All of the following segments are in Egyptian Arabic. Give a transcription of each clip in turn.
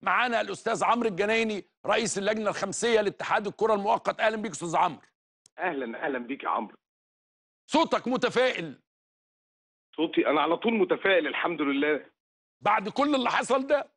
معانا الاستاذ عمرو الجنايني رئيس اللجنه الخمسيه لاتحاد الكره المؤقت اهلا بيك استاذ عمرو اهلا اهلا بيك يا عمرو صوتك متفائل صوتي انا على طول متفائل الحمد لله بعد كل اللي حصل ده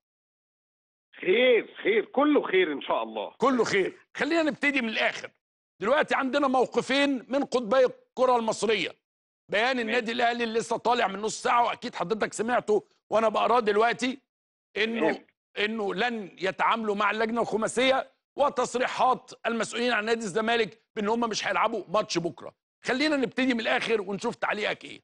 خير خير كله خير ان شاء الله كله خير خلينا نبتدي من الاخر دلوقتي عندنا موقفين من قطبي الكره المصريه بيان النادي الاهلي اللي لسه طالع من نص ساعه واكيد حضرتك سمعته وانا بقراه دلوقتي انه تمام. انه لن يتعاملوا مع اللجنه الخماسيه وتصريحات المسؤولين عن نادي الزمالك بان هم مش هيلعبوا ماتش بكره خلينا نبتدي من الاخر ونشوف تعليقك ايه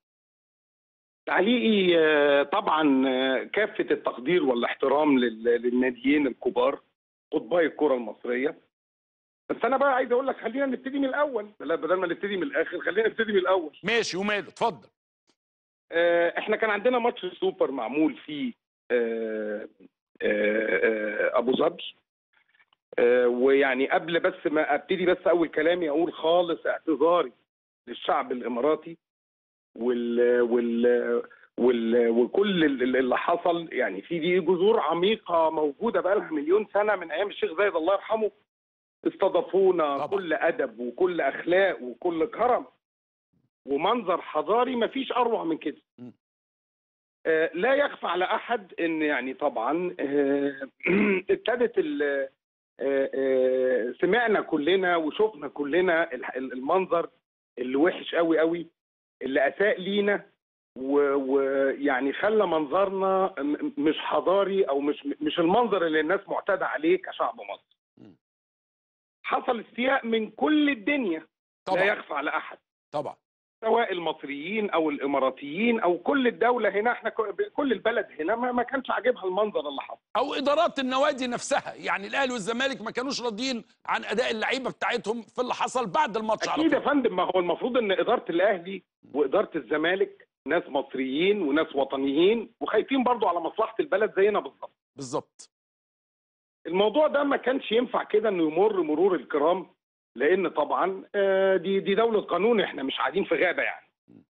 تعليقي آه، طبعا آه، كافه التقدير والاحترام لل- للناديين الكبار قطبي الكره المصريه بس انا بقى عايز اقول لك خلينا نبتدي من الاول لا بدل ما نبتدي من الاخر خلينا نبتدي من الاول ماشي وماله اتفضل آه، احنا كان عندنا ماتش السوبر معمول في آه، آه، آه، ابو ظبي آه، ويعني قبل بس ما ابتدي بس اول كلامي اقول خالص اعتذاري للشعب الاماراتي وال وال وال وكل ال- اللي حصل يعني في دي جذور عميقه موجوده بقى لها مليون سنه من ايام الشيخ زايد الله يرحمه استضافونا طبعا. كل ادب وكل اخلاق وكل كرم ومنظر حضاري مفيش اروع من كده م. آه، لا يخفى على احد ان يعني طبعا آه، ابتدت ال- آه، آه، سمعنا كلنا وشفنا كلنا الح- المنظر اللي وحش قوي قوي اللي اساء لينا و- ويعني خلى منظرنا م- مش حضاري او مش مش المنظر اللي الناس معتاده عليه كشعب مصر. م. حصل استياء من كل الدنيا لا طبعا يخفى على احد طبعا سواء المصريين او الاماراتيين او كل الدوله هنا احنا ك- كل البلد هنا ما ما كانش عاجبها المنظر اللي حصل. او ادارات النوادي نفسها يعني الاهلي والزمالك ما كانوش راضيين عن اداء اللعيبه بتاعتهم في اللي حصل بعد الماتش على اكيد يا طول فندم ما هو المفروض ان اداره الاهلي واداره الزمالك ناس مصريين وناس وطنيين وخايفين برضو على مصلحه البلد زينا بالظبط. بالظبط الموضوع ده ما كانش ينفع كده انه يمر مرور الكرام لان طبعا آه، دي دي دوله قانون احنا مش قاعدين في غابه يعني.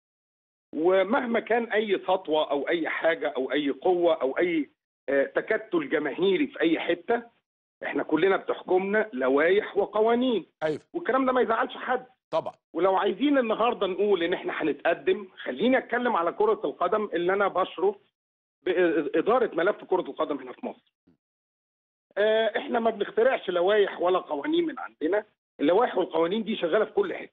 ومهما كان اي سطوه او اي حاجه او اي قوه او اي آه، تكتل جماهيري في اي حته احنا كلنا بتحكمنا لوائح وقوانين ايوه والكلام ده ما يزعلش حد. طبعا ولو عايزين النهارده نقول ان احنا هنتقدم خليني اتكلم على كره القدم اللي انا بشرف باداره ملف كره القدم هنا في مصر. آه، احنا ما بنخترعش لوائح ولا قوانين من عندنا، اللوائح والقوانين دي شغاله في كل حته.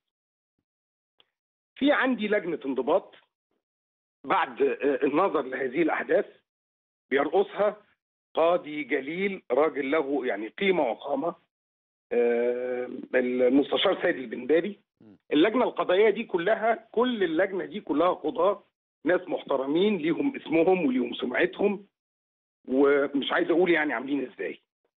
في عندي لجنه انضباط بعد آه، النظر لهذه الاحداث بيرقصها قاضي جليل راجل له يعني قيمه وقامه آه، المستشار سيد البنداري اللجنه القضائيه دي كلها كل اللجنه دي كلها قضاه ناس محترمين ليهم اسمهم وليهم سمعتهم ومش عايز اقول يعني عاملين ازاي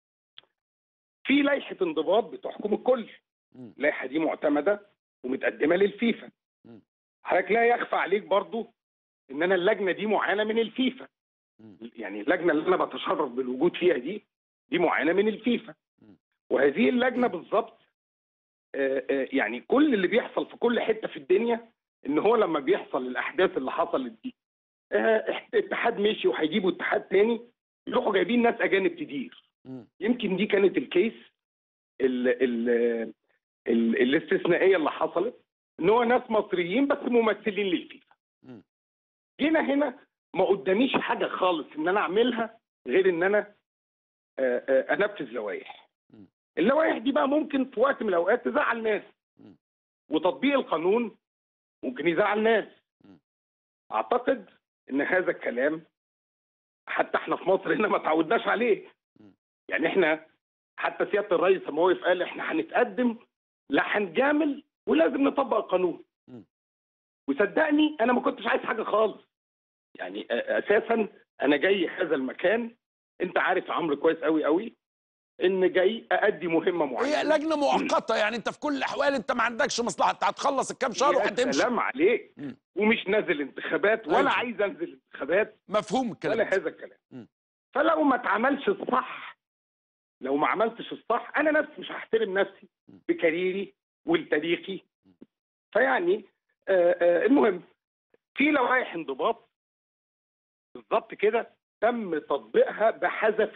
في لائحه انضباط بتحكم الكل مم. اللائحه دي معتمده ومتقدمه للفيفا مم. حضرتك لا يخفى عليك برضو ان انا اللجنه دي معانه من الفيفا مم. يعني اللجنه اللي انا بتشرف بالوجود فيها دي دي معانه من الفيفا مم. وهذه اللجنه بالظبط آه، آه، يعني كل اللي بيحصل في كل حته في الدنيا ان هو لما بيحصل الاحداث اللي حصلت دي آه، اتحاد مشي وهيجيبوا اتحاد تاني يروحوا جايبين ناس اجانب تدير مم. يمكن دي كانت الكيس ال ال ال الاستثنائيه اللي حصلت ان هو ناس مصريين بس ممثلين للفيفا مم. جينا هنا ما قداميش حاجه خالص ان انا اعملها غير ان انا آه، آه، انفذ لوائح مم. اللوائح دي بقى ممكن في وقت من الاوقات تزعل ناس مم. وتطبيق القانون ممكن يزعل ناس مم. اعتقد ان هذا الكلام حتى احنا في مصر هنا ما تعودناش عليه مم. يعني احنا حتى سياده الرئيس لما وقف قال احنا هنتقدم لا هنجامل ولازم نطبق القانون مم. وصدقني انا ما كنتش عايز حاجه خالص يعني أ- اساسا انا جاي هذا المكان انت عارف يا عمرو كويس قوي قوي ان جاي اادي مهمه معينه هي لجنه مؤقته يعني انت في كل الاحوال انت ما عندكش مصلحه انت هتخلص الكام شهر يا وهتمشي سلام عليك مم. ومش نازل انتخابات ولا أيوة. عايز انزل انتخابات مفهوم الكلام ولا ده. هذا الكلام مم. فلو ما اتعملش الصح لو ما عملتش الصح انا نفسي مش هحترم نفسي مم. بكاريري ولتاريخي فيعني آه آه المهم في لوائح انضباط بالظبط كده تم تطبيقها بحذافيرها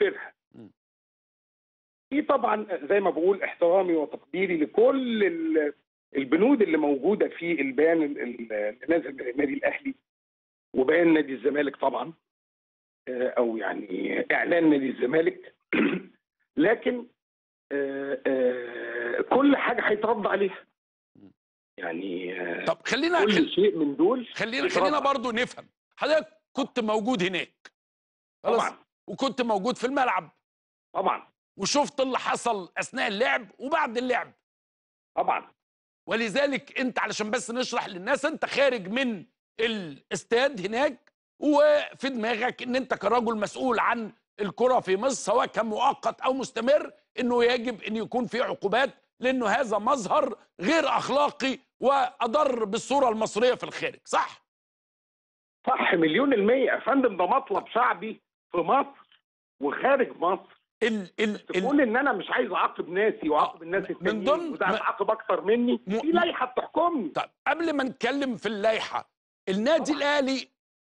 مم. في طبعا زي ما بقول احترامي وتقديري لكل ال- البنود اللي موجوده في البيان ال- ال- اللي نازل من النادي الاهلي وبيان نادي الزمالك طبعا آه، او يعني اعلان نادي الزمالك لكن آه، آه، كل حاجه هيترد عليها يعني آه، طب خلينا كل شيء من دول خلينا يترد خلينا عليه. برضو نفهم حضرتك كنت موجود هناك خلاص طبعا وكنت موجود في الملعب طبعا وشفت اللي حصل اثناء اللعب وبعد اللعب طبعا ولذلك انت علشان بس نشرح للناس انت خارج من الاستاد هناك وفي دماغك ان انت كرجل مسؤول عن الكرة في مصر سواء كان مؤقت او مستمر انه يجب ان يكون في عقوبات لانه هذا مظهر غير اخلاقي واضر بالصورة المصرية في الخارج صح؟ صح مليون المية يا فندم ده مطلب شعبي في مصر وخارج مصر ال ال ال تقول ان انا مش عايز اعاقب ناسي واعاقب الناس من التانيين ضمن- وده ما- هتعاقب اكتر مني م- في لائحه بتحكمني طيب قبل ما نتكلم في اللائحه النادي طبعا. الاهلي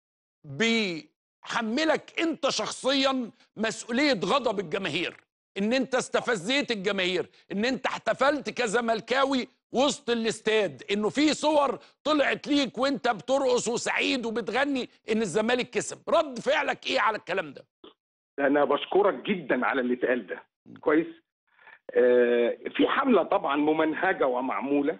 بيحملك انت شخصيا مسؤوليه غضب الجماهير ان انت استفزيت الجماهير ان انت احتفلت كزملكاوي وسط الاستاد انه في صور طلعت ليك وانت بترقص وسعيد وبتغني ان الزمالك كسب رد فعلك ايه على الكلام ده انا بشكرك جدا على اللي اتقال ده كويس آه في حمله طبعا ممنهجه ومعموله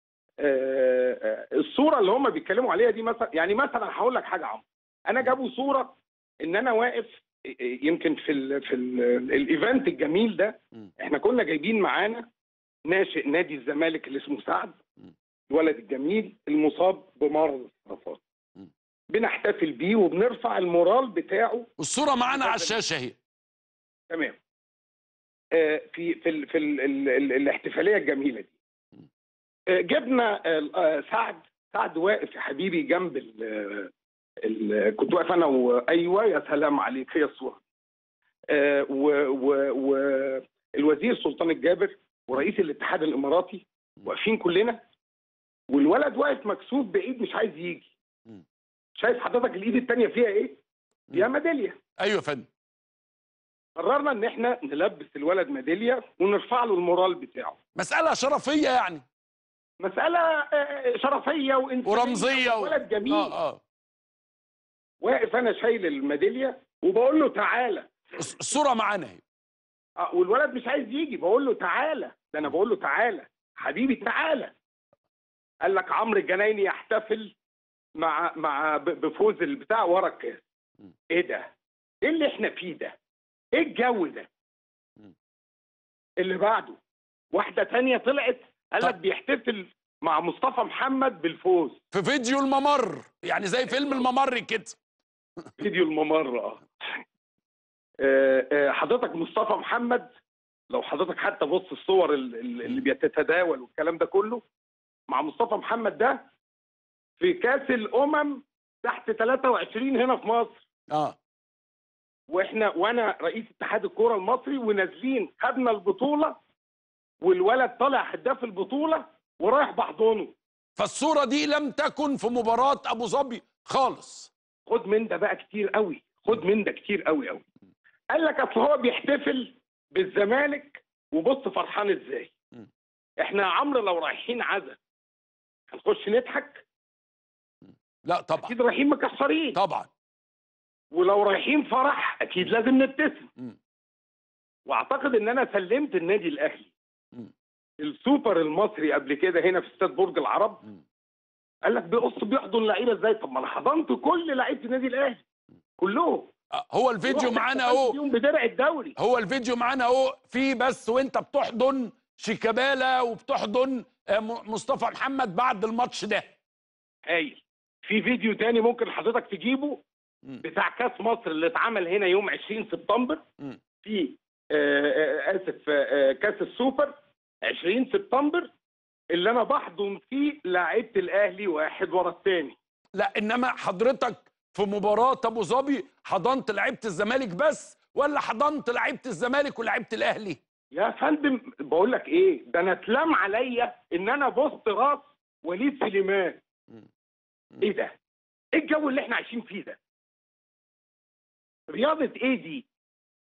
آه آه، الصوره اللي هم بيتكلموا عليها دي مثلا يعني مثلا هقول لك حاجه يا عمرو انا جابوا صوره ان انا واقف آه، يمكن في ال في ال الايفنت الجميل ده مم. احنا كنا جايبين معانا ناشئ نادي الزمالك اللي اسمه سعد مم. الولد الجميل المصاب بمرض السرطان مم. بنحتفل بيه وبنرفع المورال بتاعه والصوره معانا على الشاشه اهي تمام آه، في في ال في ال ال ال الاحتفاليه الجميله دي آه، جبنا آه، آه، سعد سعد واقف يا حبيبي جنب ال ال كنت واقف انا وايوه يا سلام عليك هي الصوره آه، و- و- والوزير سلطان الجابر ورئيس الاتحاد الاماراتي واقفين كلنا والولد واقف مكسوف بعيد مش عايز يجي مم. شايف حضرتك الايد الثانيه فيها ايه؟ فيها ميداليه ايوه يا فندم قررنا ان احنا نلبس الولد ميداليه ونرفع له المورال بتاعه مساله شرفيه يعني مساله آه، شرفيه وانسانيه ورمزيه و... ولد جميل اه اه واقف انا شايل الميداليه وبقول له تعالى الص- الصوره معانا اهي آه، والولد مش عايز يجي بقول له تعالى ده انا بقول له تعالى حبيبي تعالى قال لك عمرو الجنايني يحتفل مع مع ب- بفوز البتاع ورا الكاس م. ايه ده؟ ايه اللي احنا فيه ده؟ ايه الجو ده؟ م. اللي بعده واحده تانية طلعت قال لك طب. بيحتفل مع مصطفى محمد بالفوز في فيديو الممر يعني زي فيلم الممر كده فيديو الممر اه آه، آه، حضرتك مصطفى محمد لو حضرتك حتى بص الصور ال- ال- اللي بتتداول والكلام ده كله مع مصطفى محمد ده في كاس الامم تحت 23 هنا في مصر اه واحنا وانا رئيس اتحاد الكوره المصري ونازلين خدنا البطوله والولد طالع هداف البطوله ورايح بحضنه فالصوره دي لم تكن في مباراه ابو ظبي خالص خد من ده بقى كتير قوي خد من ده كتير قوي قوي قال لك اصل هو بيحتفل بالزمالك وبص فرحان ازاي م. احنا يا عمرو لو رايحين عزا هنخش نضحك لا طبعا اكيد رايحين مكسرين طبعا ولو رايحين فرح اكيد لازم نبتسم م. واعتقد ان انا سلمت النادي الاهلي م. السوبر المصري قبل كده هنا في استاد برج العرب م. قال لك بيقص بيحضن لعيبه ازاي طب ما انا حضنت كل لعيبه النادي الاهلي كلهم آه، هو الفيديو رحت معانا احتفلت اهو بيهم بدرع الدوري هو الفيديو معانا اهو في بس وانت بتحضن شيكابالا وبتحضن آه، م- مصطفى محمد بعد الماتش ده هايل في فيديو تاني ممكن حضرتك تجيبه م. بتاع كاس مصر اللي اتعمل هنا يوم 20 سبتمبر م. في آه، آه، اسف آه، آه، كاس السوبر 20 سبتمبر اللي انا بحضن فيه لعيبه الاهلي واحد ورا الثاني لا انما حضرتك في مباراه ابو ظبي حضنت لعيبه الزمالك بس ولا حضنت لعيبه الزمالك ولعيبه الاهلي يا فندم بقول لك ايه ده انا اتلام عليا ان انا بوسط راس وليد سليمان م. ايه ده ايه الجو اللي احنا عايشين فيه ده رياضه ايه دي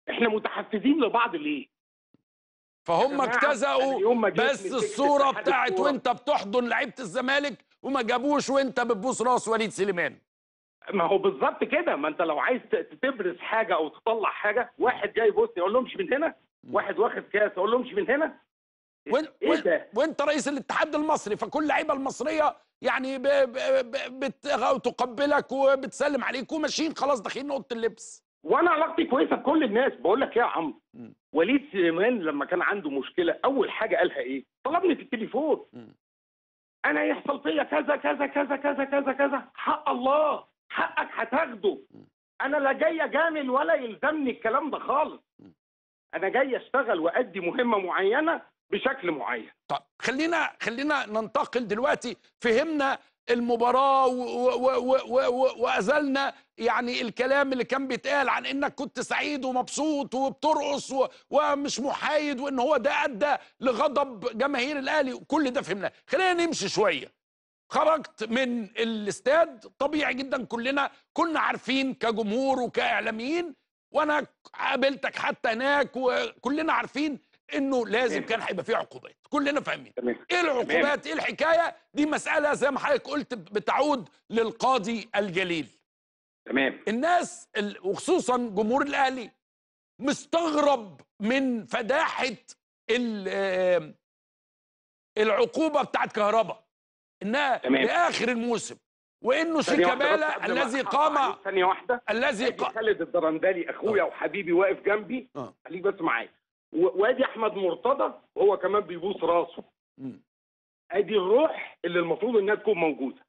احنا متحفزين لبعض ليه فهم يا جماعة، أنا اجتزأوا يوم ما جيت بس مسكت الصوره اتحاد بتاعت الكورة- وانت بتحضن لعيبه الزمالك وما جابوش وانت بتبوس راس وليد سليمان ما هو بالظبط كده ما انت لو عايز ت- تبرز حاجه او تطلع حاجه واحد جاي بص اقول له امشي من هنا واحد واخد كاس اقول له امشي من هنا وين ايه وين ده وانت رئيس الاتحاد المصري فكل اللعيبه المصريه يعني ب- ب- ب- بت- بتقبلك وبتسلم عليك وماشيين خلاص داخلين اوضه اللبس وانا علاقتي كويسه بكل الناس بقول لك ايه يا عمرو مم. وليد سليمان لما كان عنده مشكله اول حاجه قالها ايه طلبني في التليفون مم. انا يحصل فيا كذا كذا كذا كذا كذا كذا حق الله حقك هتاخده انا لا جاي اجامل ولا يلزمني الكلام ده خالص مم. انا جاي اشتغل وادي مهمه معينه بشكل معين طب خلينا خلينا ننتقل دلوقتي فهمنا المباراة و- و- و- و- و- وأزلنا يعني الكلام اللي كان بيتقال عن إنك كنت سعيد ومبسوط وبترقص و- ومش محايد وإن هو ده أدى لغضب جماهير الأهلي وكل ده فهمناه خلينا نمشي شوية خرجت من الاستاد طبيعي جدا كلنا كنا عارفين كجمهور وكإعلاميين وأنا قابلتك حتى هناك وكلنا عارفين إنه لازم تمام. كان هيبقى فيه عقوبات كلنا فاهمين تمام ايه العقوبات ايه الحكايه دي مساله زي ما حضرتك قلت بتعود للقاضي الجليل تمام الناس ال- وخصوصا جمهور الاهلي مستغرب من فداحه ال- آم، العقوبه بتاعت كهرباء انها تمام. لاخر الموسم وانه ثانية واحدة بس شيكابالا قبل ما الذي أحط قام عليك ثانيه واحده الذي ادي قام خالد الدرندلي اخويا وحبيبي واقف جنبي آه. خليك بس معايا و- وادي احمد مرتضى وهو كمان بيبوس راسه ادي الروح اللي المفروض انها تكون موجوده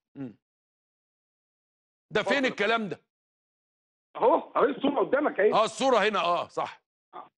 ده فين اتفضل. الكلام ده اهو اهو الصوره قدامك اهي اه الصوره هنا اه صح آه.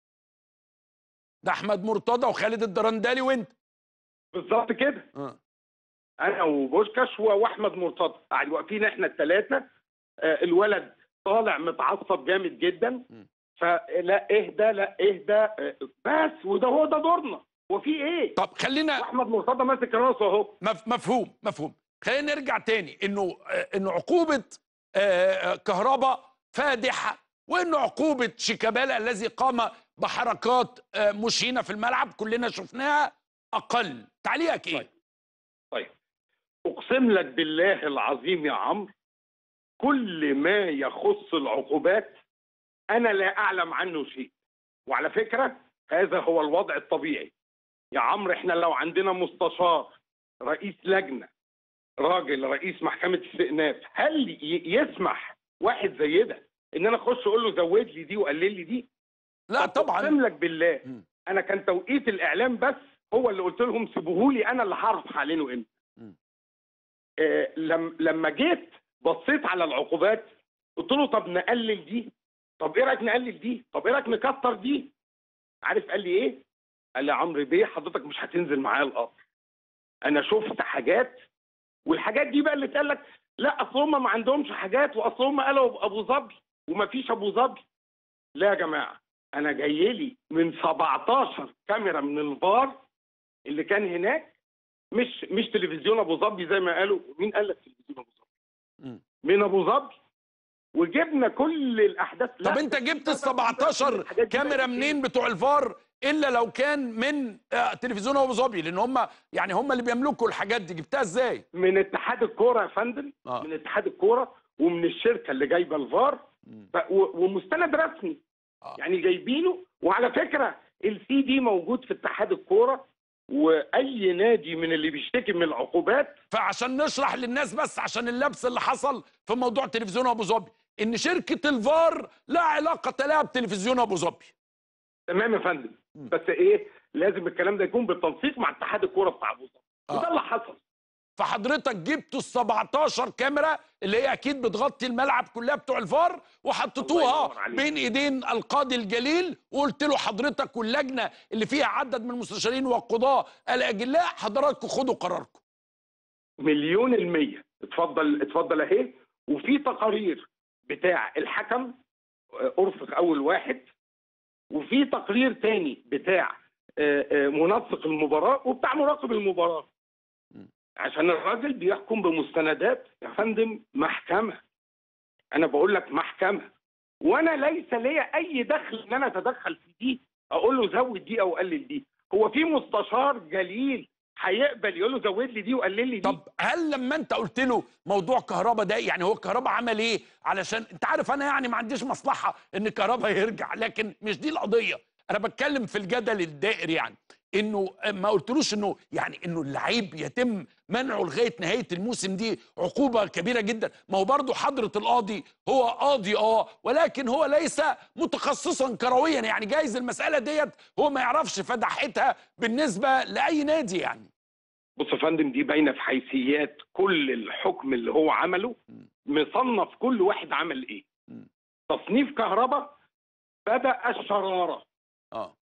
ده احمد مرتضى وخالد الدرندلي وانت بالظبط كده اه انا وبوشكاش و- واحمد مرتضى قاعد واقفين احنا الثلاثه آه الولد طالع متعصب جامد جدا م. فلا اهدى لا اهدى آه، بس وده هو ده دورنا هو في ايه طب خلينا واحمد مرتضى ماسك راسه اهو مف- مفهوم مفهوم خلينا نرجع تاني انه آه، انه عقوبه آه، آه، كهرباء فادحه وانه عقوبه شيكابالا الذي قام بحركات آه، مشينه في الملعب كلنا شفناها اقل تعليقك ايه طيب. طيب اقسم لك بالله العظيم يا عمرو كل ما يخص العقوبات انا لا اعلم عنه شيء وعلى فكره هذا هو الوضع الطبيعي يا عمرو احنا لو عندنا مستشار رئيس لجنه راجل رئيس محكمه استئناف هل ي- يسمح واحد زي ده ان انا اخش اقول له زود لي دي وقلل لي دي لا طب طبعا اقسم لك بالله مم. انا كان توقيت الاعلام بس هو اللي قلت لهم سيبوهولي انا اللي هعرف هعلنه امتى مم. آه لم لما جيت بصيت على العقوبات قلت له طب نقلل دي طب ايه رايك نقلل دي طب ايه رايك نكتر دي عارف قال لي ايه قال لي يا عمرو بيه حضرتك مش هتنزل معايا القطر انا شفت حاجات والحاجات دي بقى اللي اتقال لك لا اصل هم ما عندهمش حاجات واصل هم قالوا ابو ظبي وما فيش ابو ظبي لا يا جماعه انا جاي لي من 17 كاميرا من الفار اللي كان هناك مش مش تلفزيون ابو ظبي زي ما قالوا مين قال لك تلفزيون ابو ظبي مم. من ابو ظبي وجبنا كل الاحداث لا، طب انت بس جبت ده ال بقى- 17 الحاجات دي كاميرا بقى منين بتوع الفار الا لو كان من آه، تلفزيون ابو ظبي لان هم يعني هم اللي بيملكوا الحاجات دي جبتها ازاي من اتحاد الكوره يا فندم آه. من اتحاد الكوره ومن الشركه اللي جايبه الفار مم. ف- و- ومستند رسمي آه. يعني جايبينه وعلى فكره السي دي موجود في اتحاد الكوره واي نادي من اللي بيشتكي من العقوبات فعشان نشرح للناس بس عشان اللبس اللي حصل في موضوع تلفزيون ابو ظبي ان شركه الفار لا علاقه لها بتلفزيون ابو ظبي تمام يا فندم مم. بس ايه لازم الكلام ده يكون بالتنسيق مع اتحاد الكوره بتاع ابو ظبي آه. وده اللي حصل فحضرتك جبتوا ال 17 كاميرا اللي هي اكيد بتغطي الملعب كلها بتوع الفار الله وحطيتوها ينور عليك. بين ايدين القاضي الجليل وقلت له حضرتك واللجنه اللي فيها عدد من المستشارين والقضاه الاجلاء حضراتكم خدوا قراركم مليون المية اتفضل اتفضل اهي وفي تقارير بتاع الحكم آه، ارفق اول واحد وفي تقرير تاني بتاع آه، آه، منسق المباراة وبتاع مراقب المباراة م. عشان الراجل بيحكم بمستندات يا فندم محكمة انا بقول لك محكمة وانا ليس لي اي دخل ان انا اتدخل في دي اقول له زود دي او قلل دي هو في مستشار جليل هيقبل يقول له زود لي دي وقلل لي دي طب هل لما انت قلت له موضوع كهرباء ده يعني هو الكهرباء عمل ايه علشان انت عارف انا يعني ما عنديش مصلحه ان الكهرباء يرجع لكن مش دي القضيه انا بتكلم في الجدل الدائر يعني انه ما قلتلوش انه يعني انه اللعيب يتم منعه لغايه نهايه الموسم دي عقوبه كبيره جدا ما هو برضه حضره القاضي هو قاضي اه ولكن هو ليس متخصصا كرويا يعني جايز المساله ديت هو ما يعرفش فدحتها بالنسبه لاي نادي يعني بص يا فندم دي باينه في حيثيات كل الحكم اللي هو عمله مصنف كل واحد عمل ايه م. تصنيف كهرباء بدا الشراره اه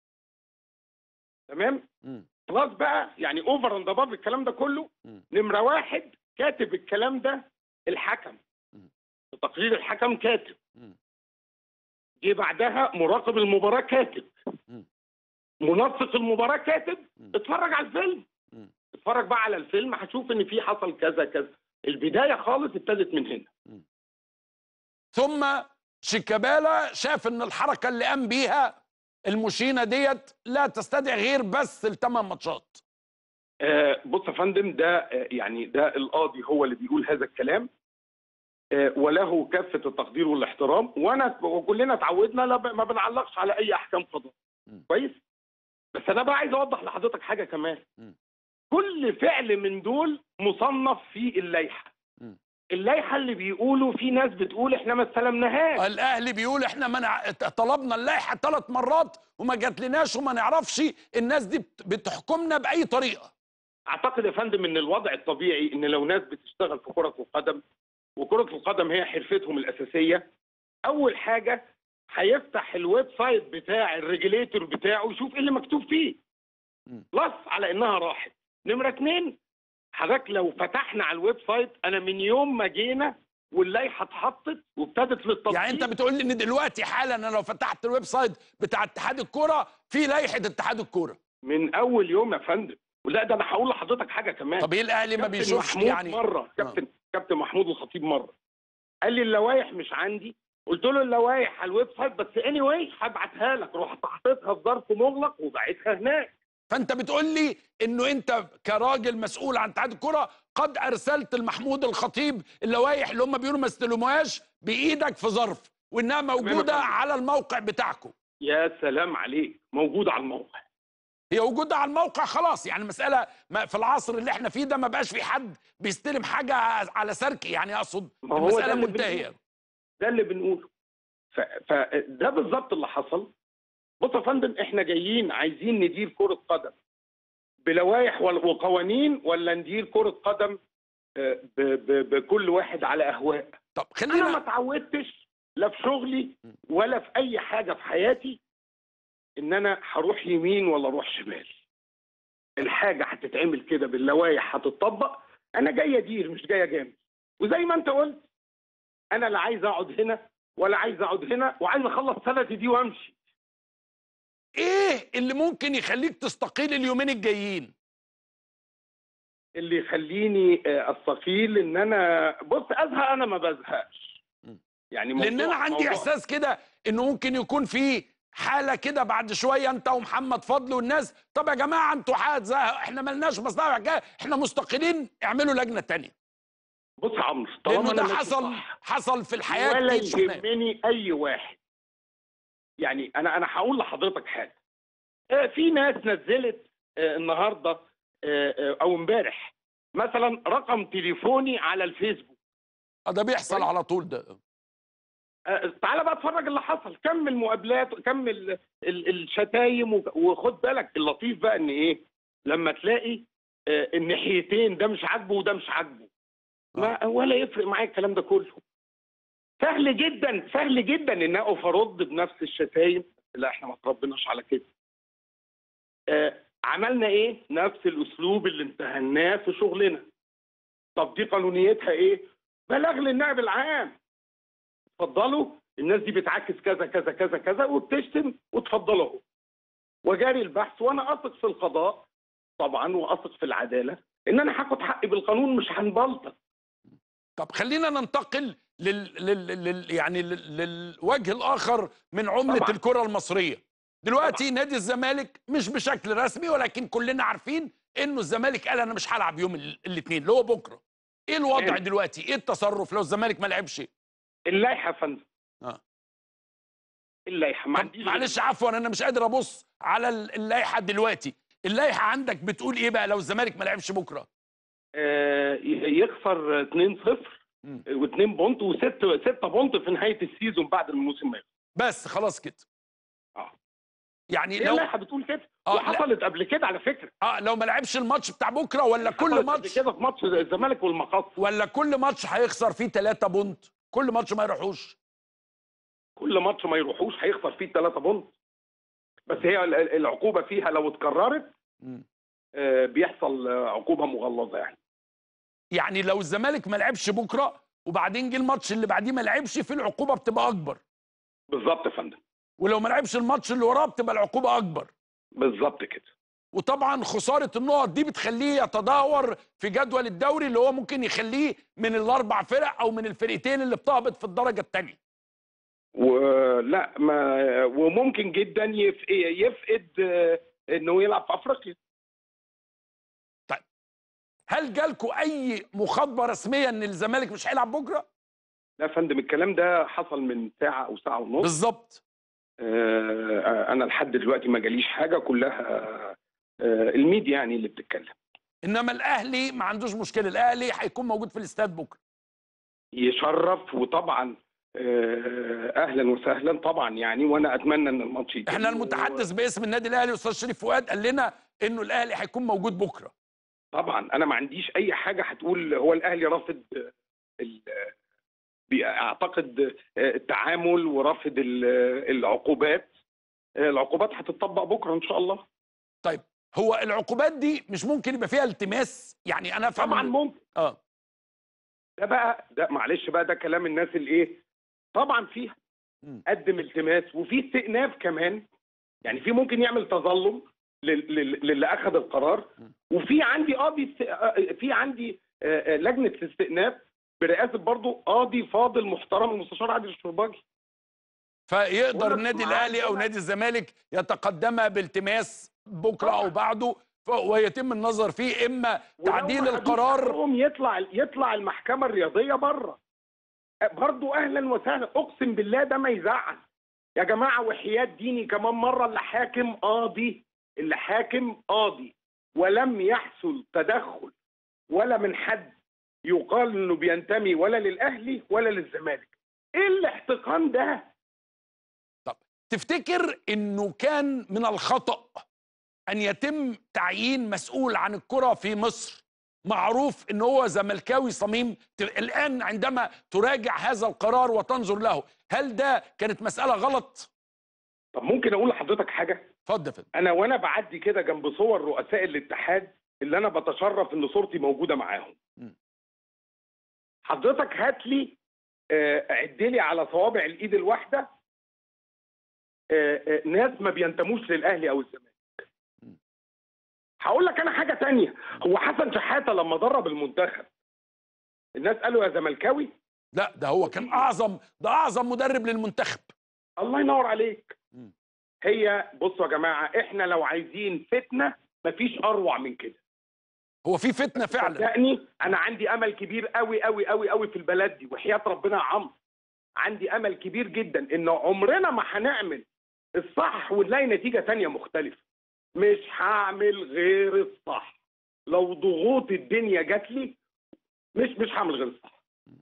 تمام مم. خلاص بقى يعني اوفر اند اباف الكلام ده كله م. نمره واحد كاتب الكلام ده الحكم م. في تقرير الحكم كاتب م. جه بعدها مراقب المباراه كاتب م. منسق المباراه كاتب م. اتفرج على الفيلم م. اتفرج بقى على الفيلم هتشوف ان في حصل كذا كذا البدايه خالص ابتدت من هنا ثم شيكابالا شاف ان الحركه اللي قام بيها المشينه ديت لا تستدعي غير بس الثمان ماتشات آه، بص يا فندم ده آه، يعني ده القاضي هو اللي بيقول هذا الكلام آه، وله كافه التقدير والاحترام وانا وكلنا اتعودنا لا ب- ما بنعلقش على اي احكام قضاء م. كويس بس انا بقى عايز اوضح لحضرتك حاجه كمان م. كل فعل من دول مصنف في اللائحه م. اللائحه اللي بيقولوا في ناس بتقول احنا ما استلمناهاش الاهلي بيقول احنا منع طلبنا اللائحه ثلاث مرات وما جاتلناش وما نعرفش الناس دي بت- بتحكمنا باي طريقه اعتقد يا فندم ان الوضع الطبيعي ان لو ناس بتشتغل في كره القدم وكره القدم هي حرفتهم الاساسيه اول حاجه هيفتح الويب سايت بتاع الريجليتور بتاعه ويشوف ايه اللي مكتوب فيه م. بلس على انها راحت نمره اتنين حضرتك لو فتحنا على الويب سايت انا من يوم ما جينا واللائحه اتحطت وابتدت للتطبيق يعني انت بتقول لي ان دلوقتي حالا انا لو فتحت الويب سايت بتاع اتحاد الكوره في لائحه اتحاد الكوره من اول يوم يا فندم ولا ده انا هقول لحضرتك حاجه كمان طب ايه الاهلي ما كابتن بيشوفش محمود يعني مره كابتن كابتن محمود الخطيب مره قال لي اللوائح مش عندي قلت له اللوائح على الويب سايت بس اني واي هبعتها لك رحت حطيتها في ظرف مغلق وبعتها هناك فانت بتقول لي انه انت كراجل مسؤول عن اتحاد الكره قد ارسلت لمحمود الخطيب اللوائح اللي هم بيقولوا ما استلموهاش بايدك في ظرف وانها موجوده فندم. على الموقع بتاعكم يا سلام عليك موجود على الموقع هي وجودها على الموقع خلاص يعني مسألة ما في العصر اللي احنا فيه ده ما بقاش في حد بيستلم حاجة على سرك يعني اقصد ما هو ده المسألة اللي منتهية بنقوله. ده اللي بنقوله ف- فده بالظبط اللي حصل بص يا فندم احنا جايين عايزين ندير كرة قدم بلوائح وال- وقوانين ولا ندير كرة قدم آه، ب- ب- بكل واحد على اهواء طب انا ما خلينا اتعودتش لا في شغلي ولا في اي حاجه في حياتي ان انا هروح يمين ولا اروح شمال الحاجه هتتعمل كده باللوائح هتطبق انا جاي ادير مش جاي اجامل وزي ما انت قلت انا لا عايز اقعد هنا ولا عايز اقعد هنا وعايز اخلص سنتي دي وامشي ايه اللي ممكن يخليك تستقيل اليومين الجايين اللي يخليني آه، استقيل ان انا بص ازهق انا ما بزهقش م. يعني لان انا موضوع- عندي موضوع- احساس كده انه ممكن يكون في حالة كده بعد شوية انت ومحمد فضل والناس طب يا جماعة انتوا حاجة احنا ملناش مصلحة حكاية، احنا مستقلين اعملوا لجنة تانية بص يا عمرو لانه طالما ده أنا ماشي حصل صح، حصل في الحياة ولا كتير شفناه يهمني اي واحد يعني انا انا هقول لحضرتك حاجه آه، في ناس نزلت آه، النهارده آه، آه، او امبارح مثلا رقم تليفوني على الفيسبوك آه، ده بيحصل كويس. على طول ده آه، تعالى بقى اتفرج اللي حصل كم المقابلات كم ال- ال- الشتايم وك- وخد بالك اللطيف بقى ان ايه لما تلاقي آه، الناحيتين ده مش عاجبه وده مش عاجبه ما ولا يفرق معايا الكلام ده كله سهل جدا سهل جدا ان اقف ارد بنفس الشتايم لا احنا ما تربناش على كده آه عملنا ايه نفس الاسلوب اللي انتهناه في شغلنا طب دي قانونيتها ايه بلغ للنائب العام اتفضلوا الناس دي بتعاكس كذا كذا كذا كذا وبتشتم وتفضلوا اهو وجاري البحث وانا اثق في القضاء طبعا واثق في العداله ان انا هاخد حقي بالقانون مش هنبلطج طب خلينا ننتقل لل, لل, لل يعني لل, للوجه الاخر من عمله طبعاً. الكره المصريه دلوقتي نادي الزمالك مش بشكل رسمي ولكن كلنا عارفين انه الزمالك قال انا مش هلعب يوم الاثنين اللي هو بكره ايه الوضع تمام. دلوقتي ايه التصرف لو الزمالك ما لعبش اللائحه يا فندم اه اللائحه ما طب عنديش معلش عفوا انا مش قادر ابص على ال- اللائحه دلوقتي اللائحه عندك بتقول ايه بقى لو الزمالك ما لعبش بكره آه، ي- يخسر 2-0 مم. و2 بونت وست 6 بونت في نهايه السيزون بعد الموسم ما يخلص بس خلاص كده اه يعني هي لو اللائحه بتقول كده آه، لا. وحصلت قبل كده على فكره اه لو ما لعبش الماتش بتاع بكره ولا كل حصلت قبل ماتش كده في ماتش الزمالك والمقص ولا كل ماتش هيخسر فيه 3 بونت كل ماتش ما يروحوش كل ماتش ما يروحوش هيخسر فيه 3 بونت بس هي ال- ال- العقوبه فيها لو اتكررت آه، بيحصل آه، عقوبه مغلظه يعني يعني لو الزمالك ما لعبش بكره وبعدين جه الماتش اللي بعديه ما لعبش في العقوبه بتبقى اكبر بالظبط يا فندم ولو ما لعبش الماتش اللي وراه بتبقى العقوبه اكبر بالظبط كده وطبعا خساره النقط دي بتخليه يتدهور في جدول الدوري اللي هو ممكن يخليه من الاربع فرق او من الفرقتين اللي بتهبط في الدرجه الثانيه ولا ما وممكن جدا يف- يفقد آه، انه يلعب في افريقيا هل جالكوا اي مخاطبه رسميه ان الزمالك مش هيلعب بكره لا يا فندم الكلام ده حصل من ساعه او ساعه ونص بالظبط آه، انا لحد دلوقتي ما جاليش حاجه كلها آه، الميديا يعني اللي بتتكلم انما الاهلي ما عندوش مشكله الاهلي هيكون موجود في الاستاد بكره يشرف وطبعا آه، اهلا وسهلا طبعا يعني وانا اتمنى ان الماتش يتم. احنا المتحدث باسم النادي الاهلي استاذ شريف فؤاد قال لنا انه الاهلي هيكون موجود بكره طبعا انا ما عنديش اي حاجه هتقول هو الاهلي رافض آه، ال- آه، بي- اعتقد آه، التعامل ورافض ال- آه، العقوبات آه، العقوبات هتطبق بكره ان شاء الله طيب هو العقوبات دي مش ممكن يبقى فيها التماس يعني انا افهم طبعا إن- ممكن اه ده بقى ده معلش بقى ده كلام الناس الايه طبعا فيها مم. قدم التماس وفي استئناف كمان يعني في ممكن يعمل تظلم لل- لل- للي اخذ القرار مم. وفي عندي قاضي است- آه، في عندي آه، آه، لجنه استئناف برئاسه برضو قاضي فاضل محترم المستشار عادل الشرباجي فيقدر وأنا النادي معاك الاهلي او أنا- نادي الزمالك يتقدم بالتماس بكره او طبعاً. بعده ف- ويتم النظر فيه اما ولو تعديل ما خدوش القرار حقهم يطلع يطلع المحكمه الرياضيه بره برضو اهلا وسهلا اقسم بالله ده ما يزعل يا جماعه وحياه ديني كمان مره اللي حاكم قاضي اللي حاكم قاضي ولم يحصل تدخل ولا من حد يقال انه بينتمي ولا للاهلي ولا للزمالك ايه الاحتقان ده تفتكر انه كان من الخطأ ان يتم تعيين مسؤول عن الكرة في مصر معروف ان هو زملكاوي صميم ت- الان عندما تراجع هذا القرار وتنظر له هل ده كانت مسألة غلط طب ممكن اقول لحضرتك حاجه اتفضل يا فندم. انا وانا بعدي كده جنب صور رؤساء الاتحاد اللي انا بتشرف ان صورتي موجوده معاهم م. حضرتك هات لي آه، عد لي على صوابع الايد الواحده آه، آه، ناس ما بينتموش للاهلي او الزمالك م. هقول لك انا حاجه تانية هو حسن شحاته لما درب المنتخب الناس قالوا يا زملكاوي لا ده هو كان اعظم ده اعظم مدرب للمنتخب الله ينور عليك م. هي بصوا يا جماعه احنا لو عايزين فتنه مفيش اروع من كده هو في فتنة فعلا صدقني انا عندي امل كبير قوي قوي قوي قوي في البلد دي وحياه ربنا يا عمرو عندي امل كبير جدا ان عمرنا ما هنعمل الصح ونلاقي نتيجه تانية مختلفه مش هعمل غير الصح لو ضغوط الدنيا جات لي مش مش هعمل غير الصح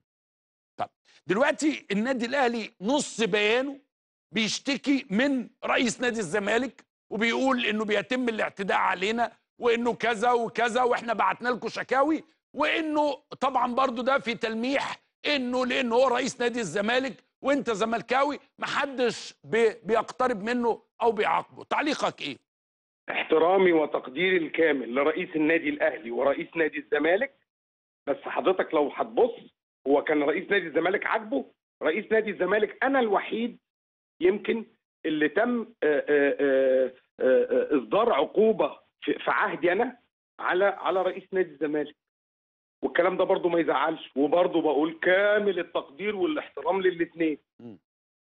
دلوقتي النادي الاهلي نص بيانه بيشتكي من رئيس نادي الزمالك وبيقول انه بيتم الاعتداء علينا وانه كذا وكذا واحنا بعتنا لكم شكاوي وانه طبعا برضو ده في تلميح انه لانه هو رئيس نادي الزمالك وانت زملكاوي محدش بي- بيقترب منه او بيعاقبه تعليقك ايه احترامي وتقديري الكامل لرئيس النادي الاهلي ورئيس نادي الزمالك بس حضرتك لو هتبص هو كان رئيس نادي الزمالك عاجبه رئيس نادي الزمالك انا الوحيد يمكن اللي تم آه، آه، آه، آه، اصدار عقوبه في في عهدي انا على على رئيس نادي الزمالك والكلام ده برضو ما يزعلش وبرضو بقول كامل التقدير والاحترام للاثنين مم.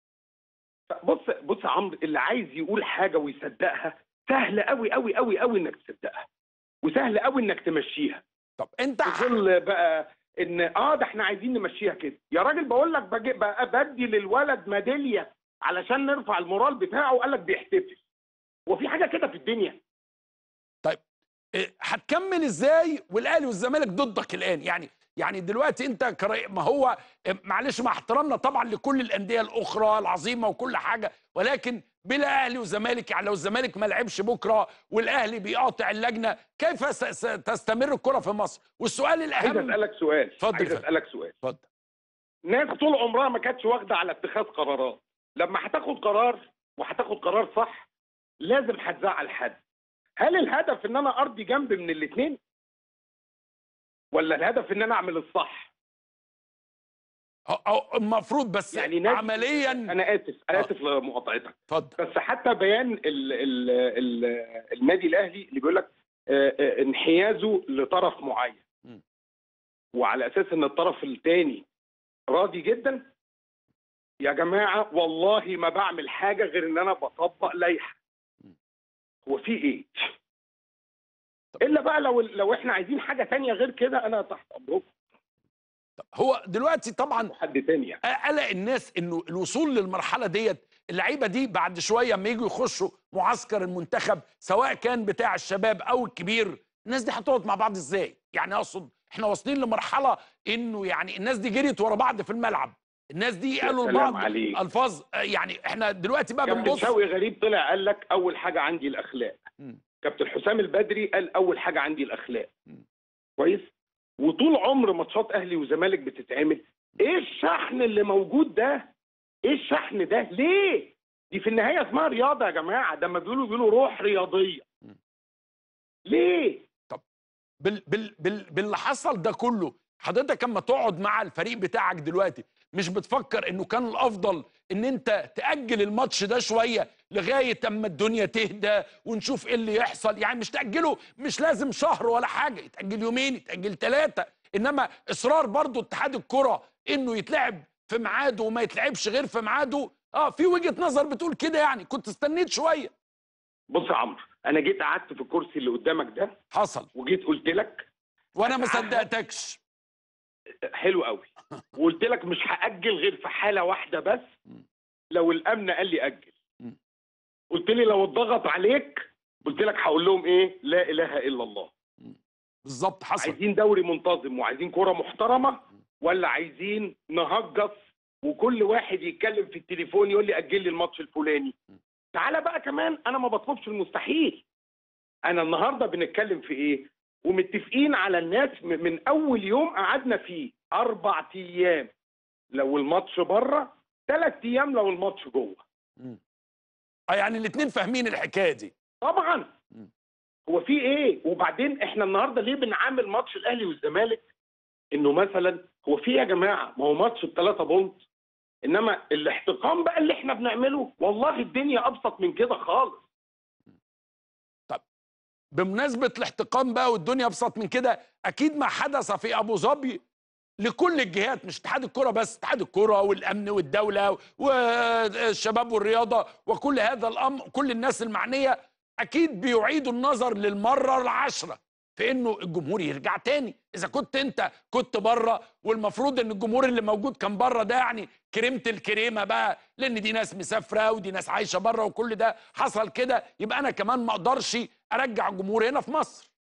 بص بص يا عمرو اللي عايز يقول حاجه ويصدقها سهل قوي قوي قوي قوي انك تصدقها وسهل قوي انك تمشيها طب انت في ظل بقى ان اه ده احنا عايزين نمشيها كده يا راجل بقول لك باجي- بقى بدي للولد ميداليه علشان نرفع المورال بتاعه وقال لك بيحتفل وفي حاجه كده في الدنيا إيه، هتكمل ازاي والاهلي والزمالك ضدك الان يعني يعني دلوقتي انت كرأي ما هو إيه، معلش مع احترامنا طبعا لكل الانديه الاخرى العظيمه وكل حاجه ولكن بلا اهلي وزمالك يعني لو الزمالك ما لعبش بكره والاهلي بيقاطع اللجنه كيف س- س- تستمر الكره في مصر والسؤال عايز الاهم اسالك سؤال اتفضل عايز يا فندم. اسالك سؤال اتفضل ناس طول عمرها ما كانتش واخده على اتخاذ قرارات لما هتاخد قرار وهتاخد قرار صح لازم هتزعل حد هل الهدف ان انا ارضي جنب من الاثنين ولا الهدف ان انا اعمل الصح أو- أو المفروض بس يعني ناس- عمليا انا اسف اسف لمقاطعتك اتفضل بس حتى بيان ال ال ال النادي الاهلي اللي بيقول لك آه، آه، انحيازه لطرف معين م. وعلى اساس ان الطرف الثاني راضي جدا يا جماعه والله ما بعمل حاجه غير ان انا بطبق لائحه م. هو في ايه الا بقى لو لو احنا عايزين حاجه تانية غير كده انا تحت امركم هو دلوقتي طبعا حد تاني يعني. قلق الناس انه الوصول للمرحله ديت اللعيبه دي بعد شويه اما يجوا يخشوا معسكر المنتخب سواء كان بتاع الشباب او الكبير الناس دي هتقعد مع بعض ازاي يعني اقصد احنا واصلين لمرحله انه يعني الناس دي جريت ورا بعض في الملعب الناس دي يا قالوا سلام لبعض عليك. الفاظ آه، يعني احنا دلوقتي بقى كابتن بنبص شوقي غريب طلع قال لك اول حاجه عندي الاخلاق مم. كابتن حسام البدري قال اول حاجه عندي الاخلاق مم. كويس وطول عمر ماتشات اهلي وزمالك بتتعمل ايه الشحن اللي موجود ده ايه الشحن ده ليه دي في النهايه اسمها رياضه يا جماعه ده ما بيقولوا بيقولوا روح رياضيه مم. ليه بال بال بال باللي حصل ده كله حضرتك اما تقعد مع الفريق بتاعك دلوقتي مش بتفكر انه كان الافضل ان انت تاجل الماتش ده شويه لغايه اما الدنيا تهدى ونشوف ايه اللي يحصل يعني مش تاجله مش لازم شهر ولا حاجه يتاجل يومين يتاجل ثلاثه انما اصرار برضو اتحاد الكره انه يتلعب في ميعاده وما يتلعبش غير في ميعاده اه في وجهه نظر بتقول كده يعني كنت استنيت شويه بص يا عمرو انا جيت قعدت في الكرسي اللي قدامك ده حصل وجيت قلت لك وانا ما أتعهد. صدقتكش حلو قوي وقلت لك مش هاجل غير في حاله واحده بس مم. لو الامن قال لي اجل مم. قلت لي لو اتضغط عليك قلت لك هقول لهم ايه لا اله الا الله بالظبط حصل عايزين دوري منتظم وعايزين كرة محترمة ولا عايزين نهجص وكل واحد يتكلم في التليفون يقول لي اجل لي الماتش الفلاني تعالى بقى كمان انا ما بطلبش المستحيل انا النهارده بنتكلم في ايه ومتفقين على الناس م- من اول يوم قعدنا فيه اربع ايام لو الماتش بره ثلاث ايام لو الماتش جوه مم. اه يعني الاثنين فاهمين الحكايه دي طبعا مم. هو في ايه وبعدين احنا النهارده ليه بنعامل ماتش الاهلي والزمالك انه مثلا هو في إيه يا جماعه ما هو ماتش بثلاثه بونت انما الاحتقان بقى اللي احنا بنعمله والله الدنيا ابسط من كده خالص بمناسبه الاحتقان بقى والدنيا ابسط من كده اكيد ما حدث في ابو ظبي لكل الجهات مش اتحاد الكره بس اتحاد الكره والامن والدوله والشباب والرياضه وكل هذا الامر كل الناس المعنيه اكيد بيعيدوا النظر للمره العشره في انه الجمهور يرجع تاني اذا كنت انت كنت بره والمفروض ان الجمهور اللي موجود كان بره ده يعني كريمه الكريمه بقى لان دي ناس مسافره ودي ناس عايشه بره وكل ده حصل كده يبقى انا كمان ما اقدرش ارجع الجمهور هنا في مصر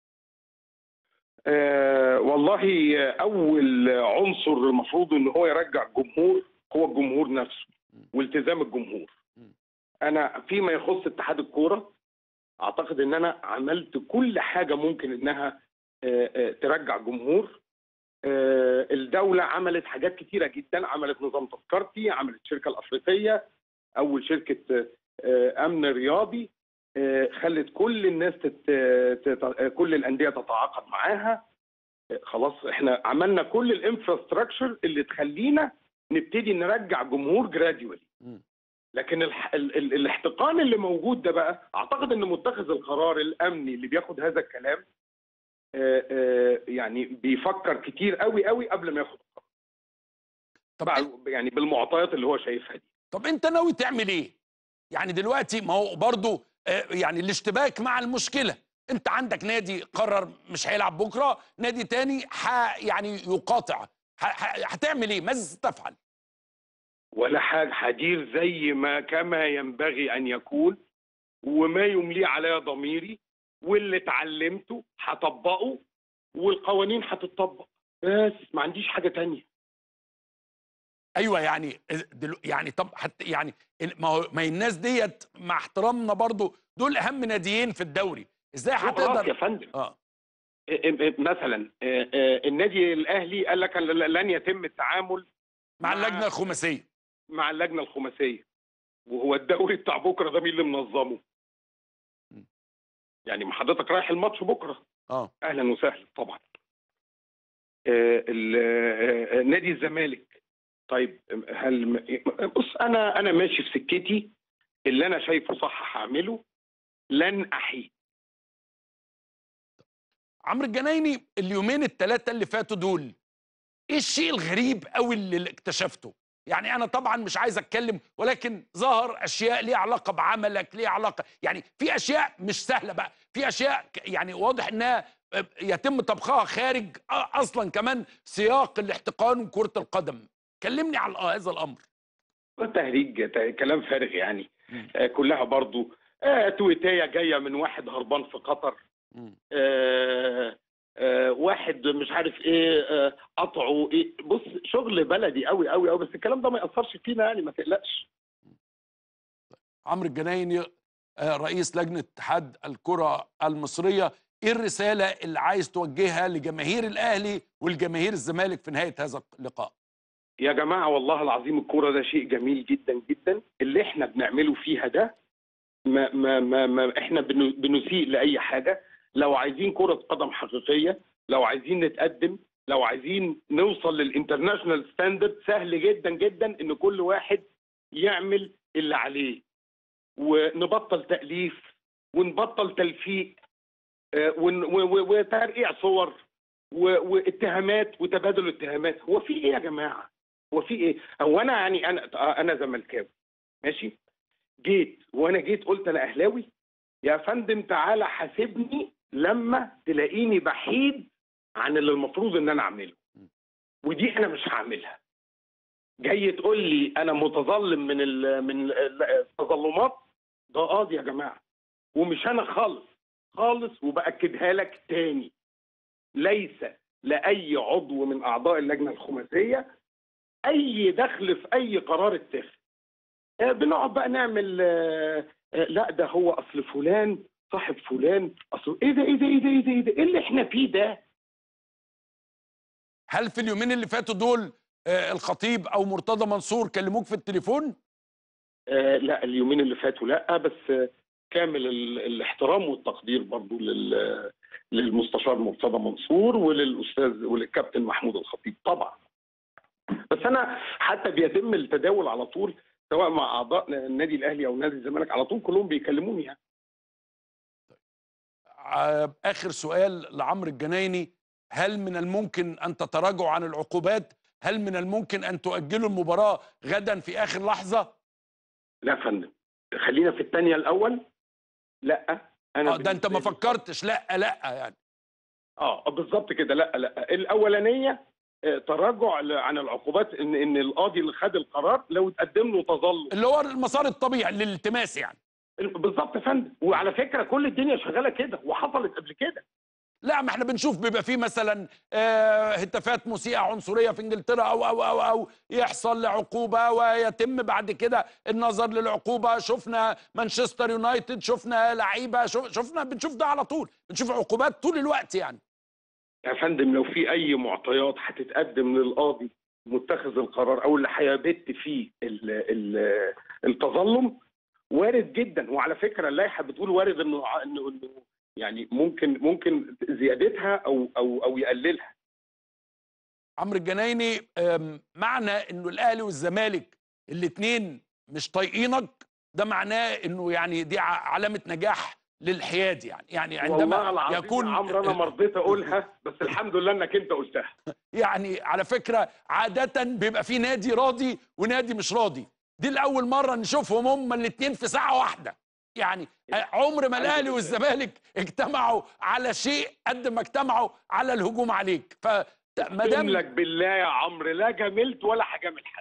آه والله اول عنصر المفروض ان هو يرجع الجمهور هو الجمهور نفسه والتزام الجمهور انا فيما يخص اتحاد الكوره اعتقد ان انا عملت كل حاجه ممكن انها آه، آه، ترجع جمهور آه، الدوله عملت حاجات كتيره جدا عملت نظام تذكرتي عملت الشركه الافريقيه اول شركه آه، امن رياضي آه، خلت كل الناس تت... تت... كل الانديه تتعاقد معاها آه، خلاص احنا عملنا كل الانفراستراكشر اللي تخلينا نبتدي نرجع جمهور جراديولي مم. لكن الح... ال... ال... الاحتقان اللي موجود ده بقى اعتقد ان متخذ القرار الامني اللي بياخد هذا الكلام آه، آه، يعني بيفكر كتير قوي قوي قبل ما ياخد القرار طب بع- يعني بالمعطيات اللي هو شايفها دي طب انت ناوي تعمل ايه يعني دلوقتي ما هو برضو آه، يعني الاشتباك مع المشكله انت عندك نادي قرر مش هيلعب بكره نادي تاني ح يعني يقاطع ح- ح- هتعمل ايه ماذا تفعل ولا حاجه هدير زي ما كما ينبغي ان يكون وما يملي عليا ضميري واللي اتعلمته هطبقه والقوانين هتطبق بس ما عنديش حاجه تانية ايوه يعني دلو يعني طب حتى يعني ال- ما هو ما هي الناس ديت مع احترامنا برضو دول اهم ناديين في الدوري ازاي خلاص يا هتقدر فندم اه إيه- إيه- مثلا آه، آه، النادي الاهلي قال لك لن يتم التعامل مع مع- اللجنه الخماسيه مع اللجنه الخماسيه وهو الدوري بتاع بكره ده مين اللي منظمه؟ م. يعني ما حضرتك رايح الماتش بكره اه اهلا وسهلا طبعا آه، ال- آه، آه، نادي الزمالك طيب هل م- بص انا انا ماشي في سكتي اللي انا شايفه صح هعمله لن احيد عمرو الجنايني اليومين الثلاثه اللي فاتوا دول ايه الشيء الغريب قوي اللي اكتشفته يعني انا طبعا مش عايز اتكلم ولكن ظهر اشياء ليها علاقه بعملك ليها علاقه يعني في اشياء مش سهله بقى في اشياء ك- يعني واضح انها يتم طبخها خارج أ- اصلا كمان سياق الاحتقان وكره القدم كلمني على هذا الامر تهريج ت- كلام فارغ يعني مم. آه، كلها برضو آه، تويتايه جايه من واحد هربان في قطر آه، آه، واحد مش عارف ايه آه، قطعه ايه بص شغل بلدي قوي قوي قوي بس الكلام ده ما ياثرش فينا يعني ما تقلقش عمرو الجنايني آه، رئيس لجنه اتحاد الكره المصريه ايه الرساله اللي عايز توجهها لجماهير الاهلي والجماهير الزمالك في نهايه هذا اللقاء يا جماعه والله العظيم الكوره ده شيء جميل جدا جدا اللي احنا بنعمله فيها ده ما ما ما, ما احنا بن- بنسيء لاي حاجه لو عايزين كره قدم حقيقيه لو عايزين نتقدم لو عايزين نوصل للانترناشونال ستاندرد سهل جدا جدا ان كل واحد يعمل اللي عليه ونبطل تاليف ونبطل تلفيق آه، ون- و- و- وترقيع صور و- واتهامات وتبادل اتهامات هو في ايه يا جماعه هو في ايه هو انا يعني انا انا زملكاوي ماشي جيت وانا جيت قلت انا اهلاوي يا فندم تعالى حاسبني لما تلاقيني بحيد عن اللي المفروض ان انا اعمله ودي انا مش هعملها جاي تقول لي انا متظلم من ال من ال- التظلمات ده قاضي يا جماعه ومش انا خالص خالص وباكدها لك تاني ليس لاي عضو من اعضاء اللجنه الخماسيه اي دخل في اي قرار اتخذ آه، بنقعد بقى نعمل آه، آه، لا ده هو اصل فلان صاحب فلان اصل ايه ده ايه ده ايه ده ايه ده ايه ده ايه اللي احنا فيه ده هل في اليومين اللي فاتوا دول آه، الخطيب او مرتضى منصور كلموك في التليفون آه لا اليومين اللي فاتوا لا بس آه، كامل ال- الاحترام والتقدير برضو لل للمستشار مرتضى منصور وللاستاذ وللكابتن محمود الخطيب طبعا بس انا حتى بيتم التداول على طول سواء مع اعضاء النادي الاهلي او نادي الزمالك على طول كلهم بيكلموني يعني آه، اخر سؤال لعمرو الجنايني هل من الممكن ان تتراجعوا عن العقوبات هل من الممكن ان تؤجلوا المباراه غدا في اخر لحظه لا يا فندم خلينا في الثانيه الاول لا انا آه، ده انت ما بالنسبة لي- فكرتش لا لا يعني اه بالظبط كده لا لا الاولانيه آه، تراجع ل- عن العقوبات ان ان القاضي اللي خد القرار لو اتقدم له تظلم اللي هو المسار الطبيعي للالتماس يعني بالظبط يا فندم وعلى فكره كل الدنيا شغاله كده وحصلت قبل كده لا ما احنا بنشوف بيبقى فيه مثلا آه، هتافات مسيئه عنصريه في انجلترا او او او او يحصل عقوبه ويتم بعد كده النظر للعقوبه شفنا مانشستر يونايتد شفنا لعيبه شف- شفنا بنشوف ده على طول بنشوف عقوبات طول الوقت يعني يا فندم لو في اي معطيات هتتقدم للقاضي متخذ القرار او اللي هيبت فيه ال ال التظلم وارد جدا وعلى فكره اللائحه بتقول وارد انه انه إنه يعني ممكن ممكن زيادتها او او او يقللها عمرو الجنايني آم، معنى انه الاهلي والزمالك الاثنين مش طايقينك ده معناه انه يعني دي ع- علامه نجاح للحياد يعني يعني والله عندما العظيم يكون يا عمرو انا ما رضيت اقولها بس الحمد لله انك انت قلتها يعني على فكرة عادة بيبقى في نادي راضي ونادي مش راضي دي الأول مرة نشوفهم هما الاتنين في ساعة واحدة يعني عمر ما الأهلي والزمالك اجتمعوا على شيء قد ما اجتمعوا على الهجوم عليك فما اقسم دام لك بالله يا عمرو لا جاملت ولا هجامل حد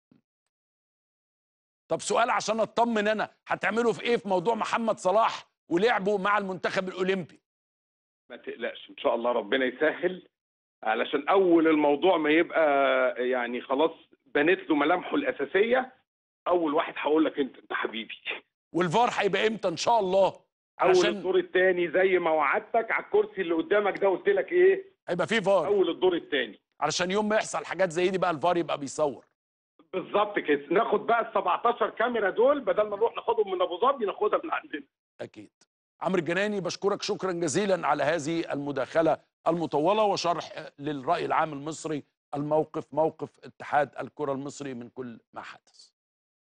طب سؤال عشان اطمن انا هتعملوا في ايه في موضوع محمد صلاح ولعبه مع المنتخب الاولمبي ما تقلقش ان شاء الله ربنا يسهل علشان اول الموضوع ما يبقى يعني خلاص بنيت له ملامحه الاساسيه اول واحد هقول لك انت انت حبيبي والفار هيبقى امتى ان شاء الله اول علشان الدور الثاني زي ما وعدتك على الكرسي اللي قدامك ده قلت لك ايه هيبقى في فار اول الدور الثاني علشان يوم ما يحصل حاجات زي دي بقى الفار يبقى بيصور بالظبط كده ناخد بقى ال 17 كاميرا دول بدل ما نروح ناخدهم من ابو ظبي ناخدها من عندنا اكيد عمرو الجناني بشكرك شكرا جزيلا على هذه المداخله المطوله وشرح للراي العام المصري الموقف موقف اتحاد الكره المصري من كل ما حدث